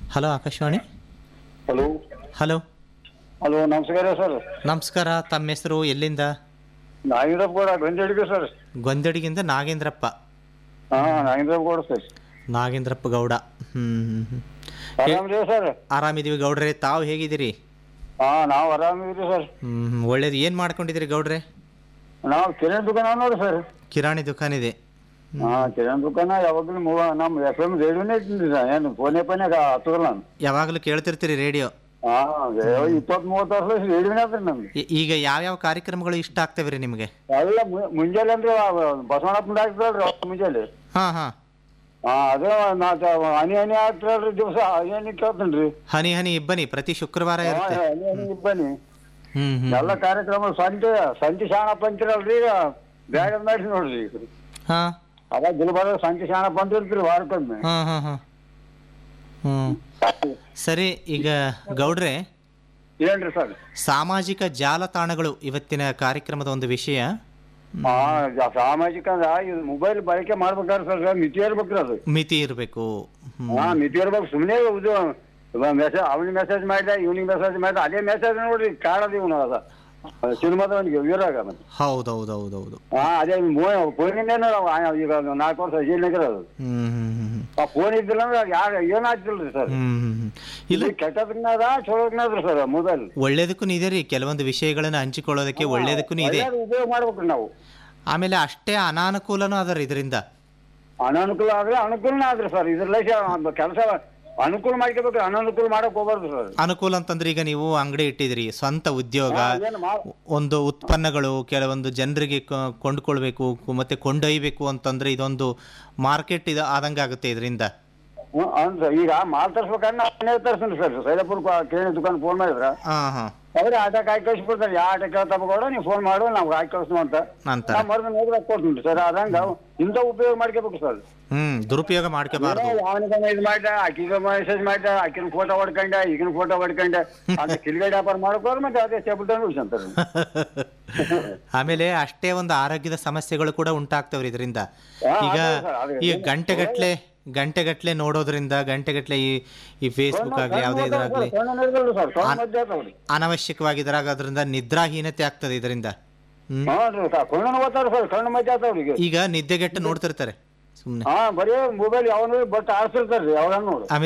Hello Akashvani hello hello hello ನಮಸ್ಕಾರ sir ನಮಸ್ಕಾರ ತಮ್ಮ ಹೆಸರು ಎಲ್ಲಿಂದ ನಾಗೇಂದ್ರಪ್ಪ ಗೌಡ ಗಂಜಡಿಗೆ ಸರ್ ಗೊಂದಡಿಗಿಂದ ನಾಗೇಂದ್ರಪ್ಪ ಹಾ ನಾಗೇಂದ್ರಪ್ಪ ಗೌಡ ಸರ್ ನಾಗೇಂದ್ರಪ್ಪ ಗೌಡ ಹ್ಞೂ ಹ್ಞೂ ಆರಾಮಿದೇವ ಸರ್ ಆರಾಮಿದೀವಿ ಗೌಡ್ರೆ ತಾವು ಹೇಗಿದ್ದೀರಿ ಹಾ ನಾವು ಆರಾಮಿದ್ರಿ ಸರ್ ಹ್ಞೂ ಒಳ್ಳೇದು ಏನು ಮಾಡ್ಕೊಂಡಿದ್ದೀರಿ ಗೌಡ್ರೆ ನಾವು ಕಿರಾಣಿ ದುಕಾನ ನೋಡಿ ಸರ್ ಕಿರಾಣಿ ದುಕಾನ್ ಇದೆ ಹಾ ಕಿರಾಣಿ ದುಕಾನ ಯಾವಾಗಲೂ ಮೂವ ನಮ್ಮ ಎಫ್ ಎಮ್ ರೇಡಿಯೋನೇ ಇಟ್ಟಿದ್ರಿ ಸರ್ ಏನು ಫೋನೇ ಪೋನೇ ಹತ್ತದಲ್ಲ ನಾನು ಯಾವಾಗಲೂ ಕೇಳ್ತಿರ್ತೀರಿ ರೇಡಿಯೋ ಹಾ ಇಪ್ಪತ್ತ್ ಮೂವತ್ತು ವರ್ಷ ರೇಡಿಯೋನೇ ಆದ್ರಿ ನಮ್ಗೆ ಈಗ ಯಾವ್ಯಾವ ಕಾರ್ಯಕ್ರಮಗಳು ಇಷ್ಟ ಆಗ್ತವೆ ರೀ ನಿಮಗೆ ಎಲ್ಲ ಮು- ಮುಂಜಾನೆ ಅಂದ್ರೆ ಬಸವಣ್ಣಪ್ಪನ ಆಗ್ತದಲ್ರಿ ಅವತ್ತು ಮುಂಜಾನೆ ಹಾಂ ಹಾಂ ಹಾ ಅದೇ ನಾ ಹನಿ ಹನಿ ಆಗ್ತದಲ್ರಿ ದಿವಸ ಹನಿ ಹನಿ ಕೇಳ್ತೇನೆ ರೀ ಹನಿ ಹನಿ ಇಬ್ಬನಿ ಪ್ರತಿ ಶುಕ್ರವಾರ ಇರುತ್ತೆ ಹನಿ ಹನಿ ಬನ್ನಿ ಹ್ಞೂ ಹ್ಞೂ ಎಲ್ಲ ಕಾರ್ಯಕ್ರಮ ಸಂತೆ ಸಂತಿ ಶಾಣಪ್ಪ ಅಂತಿರಲ್ರಿ ಈಗ ಬ್ಯಾಡ ಮಾಡಿ ನೋಡ್ರಿ ಈಗ ಹಾಂ ಅದ ಗುಲ್ಬರ್ಗ ಸಂತಿ ಶಾಣಪ್ಪ ಅಂತ ಇರ್ತೀರಿ ವಾರಕ್ಕೊಮ್ಮೆ ಹಾಂ ಹಾಂ ಹಾಂ ಹ್ಞೂ ಸರಿ ಈಗ ಗೌಡ್ರೆ ಏನ್ರಿ ಸರ್ ಸಾಮಾಜಿಕ ಜಾಲತಾಣಗಳು ಇವತ್ತಿನ ಕಾರ್ಯಕ್ರಮದ ಒಂದು ವಿಷಯ ಹಾ ಜ- ಸಾಮಾಜಿಕ ಅಂದ್ರ ಇದು ಮೊಬೈಲ್ ಬಳಕೆ ಮಾಡ್ಬೇಕಾದ್ರೆ ಸರ್ ಮಿತಿ ಇರ್ಬೇಕ್ರಿ ಅದು ಮಿತಿ ಇರಬೇಕು ಹಾ ಮಿತಿ ಇರ್ಬೇಕು ಸುಮ್ಮನೆ ಇದು ಮೆಸೇಜ್ ಅವ್ನಿಗೆ ಮೆಸೇಜ್ ಮಾಡಿದ ಇವ್ನಿಗೆ ಮೆಸೇಜ್ ಮಾಡಿದ ಅದೇ ಮೆಸೇಜ್ ನೋಡ್ರಿ ಕಾಡದ ಇವನು ಅದ ಸಿನಿಮಾದವನಿಗೆ ವೀರಾಗ ಮತ್ತೆ ಹೌದೌದೌದೌದು ಹಾ ಅದೇ ಫೋನಿಂದೇನು ಈಗ ನಾಲ್ಕು ವರ್ಷ ಜೈಲಿನಾಗ ಅದು ಹ್ಮ್ ಹ್ಮ್ ಹ್ಮ್ ಆ ಫೋನ್ ಇದ್ದಿಲ್ಲ ಅಂದ್ರೆ ಯಾರು ಏನಾಗ್ತಿಲ್ರಿ ಸರ್ ಹ್ಮ್ ಹ್ಮ್ ಹ್ಮ್. ಇಲ್ಲ ಇದು ಕೆಟ್ಟದನ್ನದ ಚಲೋದ್ನದ್ರಿ ಸರ್ ಮೊಬೈಲ್ ಒಳ್ಳೇದಕ್ಕೂ ಇದೆ ರೀ ಕೆಲವೊಂದು ವಿಷಯಗಳನ್ನ ಹಂಚಿಕೊಳ್ಳೋದಕ್ಕೆ ಒಳ್ಳೇದಕ್ಕೂ ಇದೆ ಒಳ್ಳೇದು ಉಪಯೋಗ ಮಾಡ್ಬೇಕ್ರಿ ನಾವು ಆಮೇಲೆ ಅಷ್ಟೇ ಅನಾನುಕೂಲನೂ ಅದರ ಇದರಿಂದ ಅನಾನುಕೂಲ ಆದ್ರೆ ಅನುಕೂಲನೇ ಆದ್ರಿ ಸರ್ ಇದ್ರಲ್ಲೇ ಕೆಲಸ ಅನುಕೂಲ ಮಾಡ್ಕೋಬೇಕ್ರಿ ಅನಾನುಕೂಲ ಮಾಡಕ್ ಹೋಗ್ಬಾರ್ದು ಸರ್ ಅನುಕೂಲ ಅಂತಂದ್ರೆ ಈಗ ನೀವು ಅಂಗಡಿ ಇಟ್ಟಿದ್ರಿ ಸ್ವಂತ ಉದ್ಯೋಗ ಏನು ಮಾ ಒಂದು ಉತ್ಪನ್ನಗಳು ಕೆಲವೊಂದು ಜನರಿಗೆ ಕ- ಕೊಂಡ್ಕೊಳ್ಬೇಕು ಕು- ಮತ್ತೆ ಕೊಂಡೊಯ್ಬೇಕು ಅಂತಂದ್ರೆ ಇದೊಂದು ಮಾರ್ಕೆಟ್ ಇದು ಆದಂಗೆ ಆಗುತ್ತೆ ಇದರಿಂದ ಹ್ಮ್, ಅಂದ್ರೆ ಈಗ ಮಾಲ್ ತರ್ಸ್ಬೇಕಾದ್ರೆ ನಾನೇ ತರ್ಸ್ತೀನಿ ಸರ್ ಸೈದಾಪುರ ಕೇಳಿ ದುಕಾನ್ ಫೋನ್ ಮಾಡಿದ್ರ ಹಾಂ ಹಾಂ ಅವ್ರೆ ಆಟಕ್ಕೆ ಹಾಕಿ ಕಳಿಸ್ಬಿಡ್ತಾರೆ ಯಾವ ಆಟ ಕೇಳ್ತಾ ಕೂಡ ನೀವು ಫೋನ್ ಮಾಡು ನಾವು ಹಾಕಿ ಕಳಿಸ್ತೀವಿ ಅಂತ ಅಂತಾರೆ ನಾವು ಮರದ ನೋಡಿದ್ರೆ ಕೊಡ್ತೀನಿ ಸರ್ ಅದಂಗ ಇಂಥ ಉಪಯೋಗ ಮಾಡ್ಕೋಬೇಕು ಸರ್ ಹ್ಮ್ ದುರುಪಯೋಗ ಮಾಡ್ಕೋಬಾರ್ದು ಅವನಿಗೆ ಇದು ಮಾಡ್ದ ಆಕಿಗೆ ಮೆಸೇಜ್ ಮಾಡ್ದ ಆಕಿನ ಫೋಟೋ ಹೊಡ್ಕೊಂಡ ಈಗಿನ ಫೋಟೋ ಹೊಡ್ಕೊಂಡ ಅಂತ ಕಿಲ್ಗಡೆ ವ್ಯಾಪಾರ ಮಾಡ್ಕೋರು ಮತ್ತೆ ಅದೇ ಟೇಬಲ್ ಉಳಿಸಂತಾರೆ ಆಮೇಲೆ ಅಷ್ಟೇ ಒಂದು ಆರೋಗ್ಯದ ಸಮಸ್ಯೆಗಳು ಕೂಡ ಉಂಟಾಗ್ತವ್ರಿ ಇದರಿಂದ ಹಾ, ಈಗ ಅದೇ ಸರ್, ಅದೇ. ಈ ಗಂಟೆಗಟ್ಲೆ ಗಂಟೆಗಟ್ಲೆ ನೋಡೋದ್ರಿಂದ ಗಂಟೆಗಟ್ಲೆ ಈ ಈ ಫೇಸ್ಬುಕ್ ಆಗಲಿ ಯಾವುದೇ ಇದ್ರಾಗ್ಲಿ ಕಣ್ಣು ನೋಡಿದ್ರಲ್ಲ ಸರ್ ಕಣ್ಣು ಮಧ್ಯೆ ಆತಾವ್ರಿ ಅನವಶ್ಯಕವಾಗಿ ಇದ್ರಾಗೋದ್ರಿಂದ ನಿದ್ರಾಹೀನತೆ ಆಗ್ತದೆ ಇದರಿಂದ ಹ್ಮ್ ಹಾ ರೀ ಸರ್ ಕಣ್ಣು ಓದ್ತಾರ ಸರ್ ಕಣ್ಣು ಮಧ್ಯೆ ಆತಾವ್ರಿ ಈಗ ಈಗ ನಿದ್ದೆಗೆಟ್ಟು ನೋಡ್ತಿರ್ತಾರೆ ಸುಮ್ಮನೆ ಹಾ ಬರೀ ಮೊಬೈಲ್ ಯಾವನು ಬಟ್ ಆಡ್ಸಿರ್ತಾರ್ರಿ ಯಾವಾಗ ನೋಡು ಆಮೇಲೆ